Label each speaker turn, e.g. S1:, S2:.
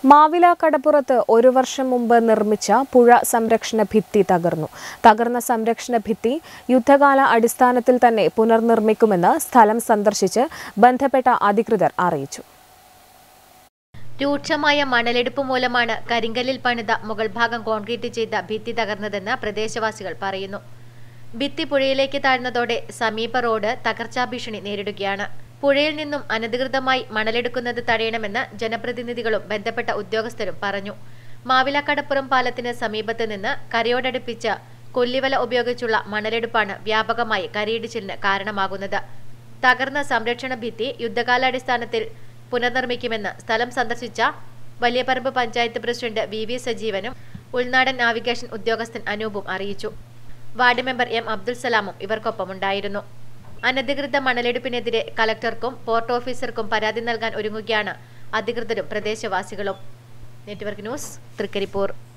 S1: മാവില കടപ്പുറത്ത് ഒരു വർഷം മുമ്പ് നിർമ്മിച്ച പുഴ സംരക്ഷണ ഭിത്തി തകർന്നു തകർന്ന സംരക്ഷണ ഭിത്തി യുദ്ധകാല അടിസ്ഥാനത്തിൽ തന്നെ പുനർനിർമ്മിക്കുമെന്ന് സ്ഥലം സന്ദർശിച്ച് ബന്ധപ്പെട്ട അധികൃതർ അറിയിച്ചു
S2: രൂക്ഷമായ മണലെടുപ്പ് മൂലമാണ് കരിങ്കല്ലിൽ പണിത മുകൾ ഭാഗം കോൺക്രീറ്റ് ചെയ്ത ഭിത്തി തകർന്നതെന്ന് പ്രദേശവാസികൾ പറയുന്നു ഭിത്തി പുഴയിലേക്ക് താഴ്ന്നതോടെ സമീപ റോഡ് തകർച്ചാ ഭീഷണി നേരിടുകയാണ് പുഴയിൽ നിന്നും അനധികൃതമായി മണലെടുക്കുന്നത് തടയണമെന്ന് ജനപ്രതിനിധികളും ബന്ധപ്പെട്ട ഉദ്യോഗസ്ഥരും പറഞ്ഞു മാവിലക്കടപ്പുറം പാലത്തിന് സമീപത്ത് നിന്ന് കരയോടടുപ്പിച്ച കൊല്ലിവല ഉപയോഗിച്ചുള്ള മണലെടുപ്പാണ് വ്യാപകമായി കരയിടിച്ചിലിന് കാരണമാകുന്നത് തകർന്ന സംരക്ഷണ ഭിത്തി യുദ്ധകാലാടിസ്ഥാനത്തിൽ പുനർനിർമ്മിക്കുമെന്ന് സ്ഥലം സന്ദർശിച്ച Valiyaparamba panchayat president V V സജീവനും ഉൾനാടൻ നാവിഗേഷൻ ഉദ്യോഗസ്ഥൻ അനൂപും അറിയിച്ചു വാർഡ് മെമ്പർ എം അബ്ദുൽ സലാമും ഇവർക്കൊപ്പമുണ്ടായിരുന്നു അനധികൃത മണലെടുപ്പിനെതിരെ കലക്ടർക്കും പോർട്ട് ഓഫീസർക്കും പരാതി നൽകാൻ ഒരുങ്ങുകയാണ് അധികൃതരും പ്രദേശവാസികളും നെറ്റ്വർക്ക് ന്യൂസ് തൃക്കരിപ്പൂർ